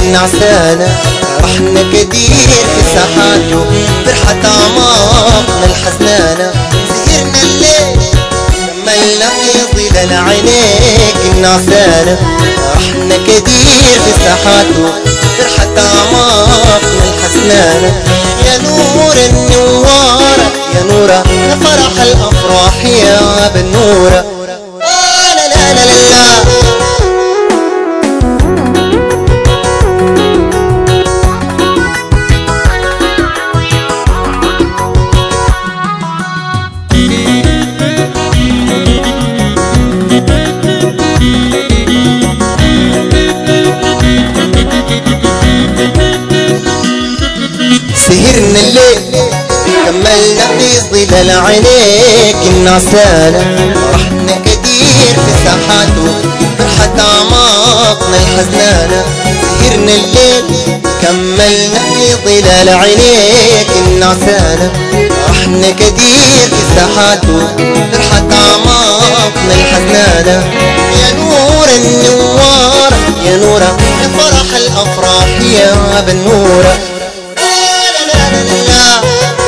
النعسانة رحنا كتير في ساحاته فرحة أعماقنا الحزنانة سهرنا الليل كملنا في ظلال عينيك النعسانة رحنا كتير في ساحاته فرحة أعماقنا الحزنانة يا نور النوارة يا نورة يا فرح الأفراح يا بنورة آه لا لا لا لا, لا سهرنا الليل كملنا في ظلال عينيك النعسانة رحنا كتير في ساحاته فرحة أعماقنا الحزنانة سهرنا الليل كملنا في ظلال عينيك النعسانة رحنا كتير في ساحاته فرحة أعماقنا الحزنانة يا نور النوار يا نورة يا فرح الأفراح يا بنورة لا لا لا لا لا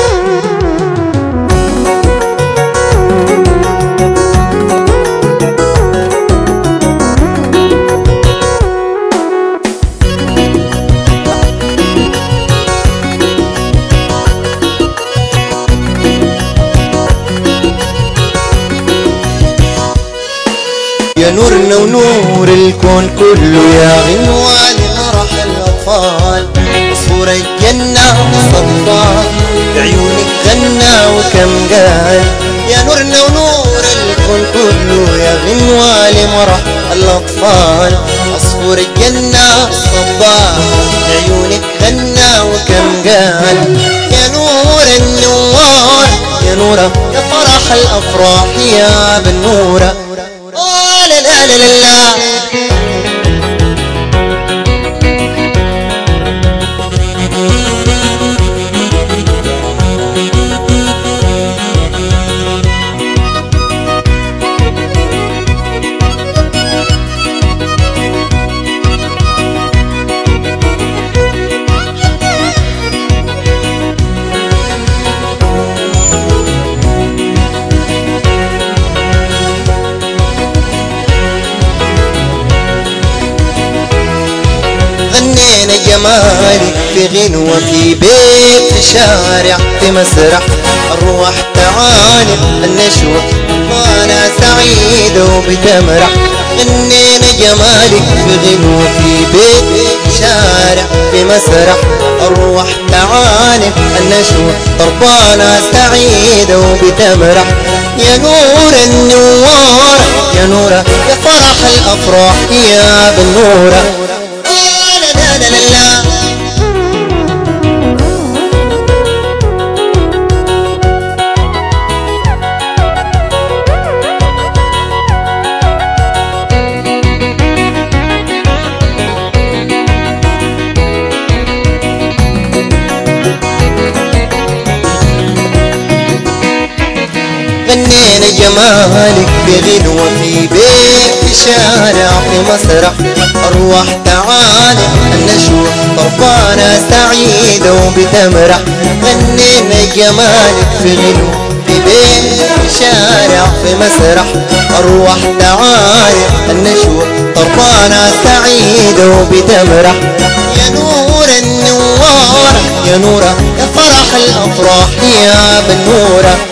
يا نورنا ونور الكون كله يا غنوة لفرح الأطفال صورة الجنة صفاء بعيونك غنى وكم قال يا نورنا ونور الكون كله يا غنوة لمرح الأطفال عصفور الجنة صباح بعيونك غنى وكم قال يا نور النوار يا نورة يا فرح الأفراح يا بنورة آه لا لا لا لا لا غنينا جمالك في غنوة في بيت في شارع في مسرح الروح تعاني النشوة وانا سعيدة وبتمرح غنينا جمالك في غنوة في بيت في شارع في مسرح الروح تعاني النشوة طربانة سعيدة وبتمرح يا نور النوار يا نورة يا فرح الأفراح يا بنورة آه لا لا لا لا لا غنينا جمالك بغنوة في بيت في شارع في مسرح أرواح تعالي النشوة طربانة سعيدة وبتمرح غنينا جمالك في غنوة في بيت في شارع في مسرح أرواح تعالي النشوة طربانة سعيدة وبتمرح يا نور النوار يا نورة يا فرح الأفراح يا بنورة